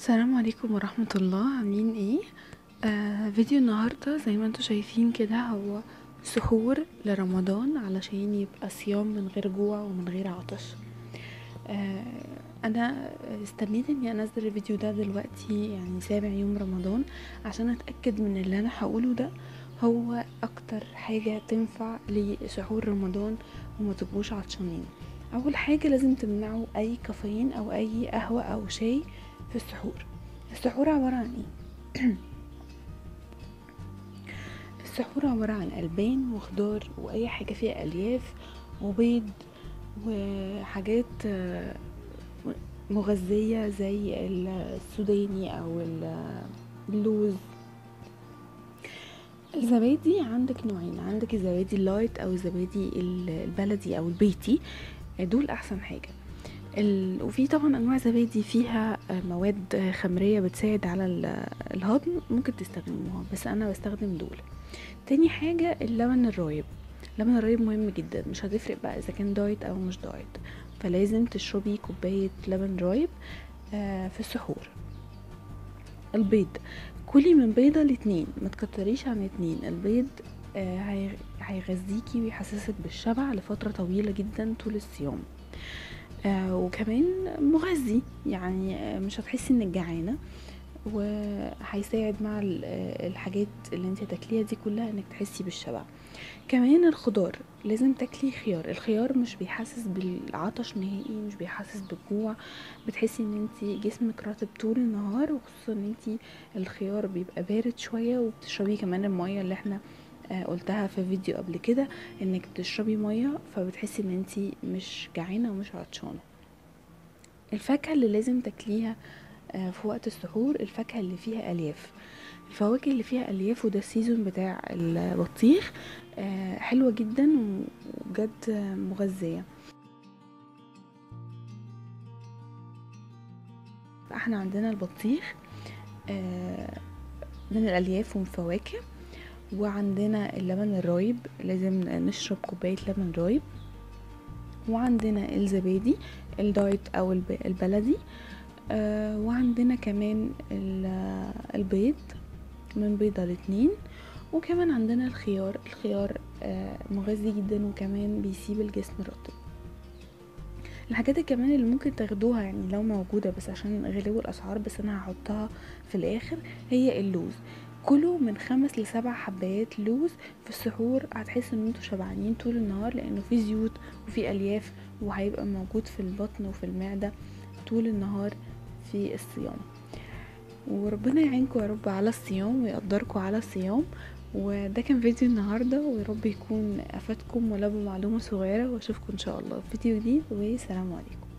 السلام عليكم ورحمة الله عاملين ايه آه فيديو النهاردة زي ما انتوا شايفين كده هو سحور لرمضان علشان يبقى صيام من غير جوع ومن غير عطش آه انا استنيت اني انزل الفيديو ده دلوقتي يعني سابع يوم رمضان عشان اتأكد من اللي انا هقوله ده هو اكتر حاجة تنفع لسحور رمضان وما تبقوش عطشانين اول حاجة لازم تمنعوا اي كافيين او اي قهوة او شاي في السحور السحور عبارة عن ايه السحور عبارة عن ألبان وخضار وأي حاجة فيها ألياف وبيض وحاجات آه، مغذية زي السوداني أو ال- اللوز الزبادي عندك نوعين عندك الزبادي اللايت أو الزبادي ال- البلدي أو البيتي دول أحسن حاجة ال... وفي طبعا انواع زبادي فيها آه، مواد آه، خمريه بتساعد على ال- الهضم ممكن تستخدموها بس انا بستخدم دول تاني حاجه اللبن الرايب اللبن الرايب مهم جدا مش هتفرق بقى اذا كان دايت او مش دايت فلازم تشربي كوبايه لبن رايب آه، في السحور البيض كلي من بيضه لاتنين ما تكتريش عن اتنين البيض آه، هي- هيغذيكي ويحسسك بالشبع لفتره طويله جدا طول الصيام آه وكمان مغذي يعني آه، مش هتحسي انك جعانه وهيساعد مع ال- آه، الحاجات اللي انت هتاكليها دي كلها انك تحسي بالشبع كمان الخضار لازم تاكلي خيار الخيار مش بيحسس بالعطش نهائي مش بيحسس بالجوع بتحسي ان انت جسمك رطب طول النهار وخصوصا ان انت الخيار بيبقى بارد شويه وبتشربي كمان الميه اللي احنا آه، قلتها في فيديو قبل كده انك تشربي ميه فبتحسي ان انت مش جعانه ومش عطشانه الفاكهه اللي لازم تاكليها آه، في وقت السحور الفاكهه اللي فيها الياف الفواكه اللي فيها الياف وده السيزون بتاع البطيخ آه، حلوه جدا وبجد آه، مغذيه احنا عندنا البطيخ آه، من الالياف ومن الفواكه وعندنا اللبن الرايب لازم نشرب كوباية لبن رايب وعندنا الزبادي الدايت او الب- البلدي آه وعندنا كمان ال- البيض من بيضة لاتنين وكمان عندنا الخيار الخيار آه مغذي جدا وكمان بيسيب الجسم رطب الحاجات كمان اللي ممكن تاخدوها يعني لو موجودة بس عشان غلو الأسعار بس أنا هحطها في الآخر هي اللوز كلوا من خمس لسبع حبايات لوز في السحور هتحسوا ان انتوا شبعانين طول النهار لانه في زيوت وفي الياف وهيبقى موجود في البطن وفي المعدة طول النهار في الصيام وربنا يعينكم يا رب على الصيام ويقدركم على الصيام وده كان فيديو النهارده ويا رب يكون افادكم ولو بمعلومه صغيره واشوفكم ان شاء الله في فيديو جديد والسلام عليكم